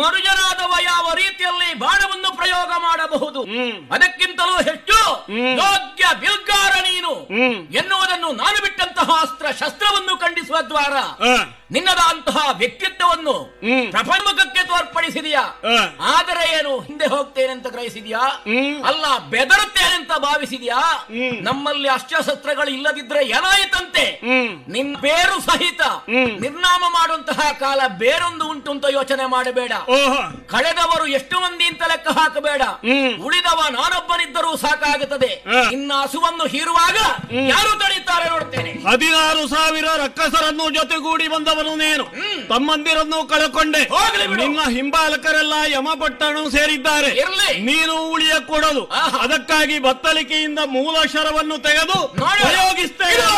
ಮನುಜನಾದವ ಯಾವ ರೀತಿಯಲ್ಲಿ ಬಾಣವನ್ನು ಪ್ರಯೋಗ ಮಾಡಬಹುದು ಹ್ಮ್. ಅದಕ್ಕಿಂತಲೂ ಹೆಚ್ಚು ಹ್ಮ್. ಯೋಗ್ಯ ಬಿಲ್ಗಾರ ನೀನು ಹ್ಮ್. ಎನ್ನುವುದನ್ನು ನಾನು ಬಿಟ್ಟಂತಹ ಅಸ್ತ್ರ ಶಸ್ತ್ರವನ್ನು ಖಂಡಿಸುವ ದ್ವಾರ ಆ, ನಿನ್ನದಂತಹ ವ್ಯಕ್ತಿತ್ವವನ್ನು ಹ್ಮ್. ಪ್ರಪಂಚಕ್ಕೆ ತೋರ್ಪಡಿಸಿದೆಯಾ ಆ. ಆದರೆ ಏನು ಹಿಂದೆ ಹೋಗ್ತೇನೆ ಅಂತ ಗ್ರಹಿಸಿದ್ಯಾ ಹ್ಮ್. ಅಲ್ಲ ಬೆದರುತ್ತೇನೆ ಅಂತ ಭಾವಿಸಿದ್ಯಾ ಹ್ಮ್. ನಮ್ಮಲ್ಲಿ ಅಸ್ತ್ರಶಸ್ತ್ರಗಳು ಇಲ್ಲದಿದ್ರೆ ಏನಾಯಿತಂತೆ ಹ್ಮ್. ನಿನ್ನ ಬೇರು ಸಹಿತ ಹ್ಮ್. ನಿರ್ನಾಮ ಮಾಡುವಂತಹ ಕಾಲ ಬೇರೊಂದು ಉಂಟು ಅಂತ ಯೋಚನೆ ಮಾಡಬೇಡ ಓಹೋ ಕಳೆದವರು ಎಷ್ಟು ಮಂದಿ ಅಂತ ಲೆಕ್ಕ ಹಾಕಬೇಡ ಹ್ಮ್. ಉಳಿದವ ನಾನೊಬ್ಬನಿದ್ದರೂ ಸಾಕಾಗುತ್ತದೆ ಹ. ಇನ್ನ ಹಸುವನ್ನು ಹೀರುವಾಗ ಯಾರು ತಡೀತಾರೆ ನೋಡ್ತೇನೆ ಹದಿನಾರು ಸಾವಿರ ರಕ್ಕಸರನ್ನು ಜೊತೆಗೂಡಿ ಬಂದವನು ನೀನು ತಮ್ಮಂದಿರನ್ನು ಕಳಕೊಂಡೆ ಹೋಗ್ಲಿ ಬಿಡು. ನಿನ್ನ ಹಿಂಬಾಲಕರೆಲ್ಲ ಯಮಪಟ್ಟಣ ಸೇರಿದ್ದಾರೆ ಇರ್ಲಿ. ನೀನು ಉಳಿಯ ಕೊಡಲು ಆಹಾ. ಅದಕ್ಕಾಗಿ ಬತ್ತಳಿಕೆಯಿಂದ ಮೂಲ ಶರವನ್ನು ತೆಗೆದು ನೋಡು. ಪ್ರಯೋಗಿಸ್ತೇನೆ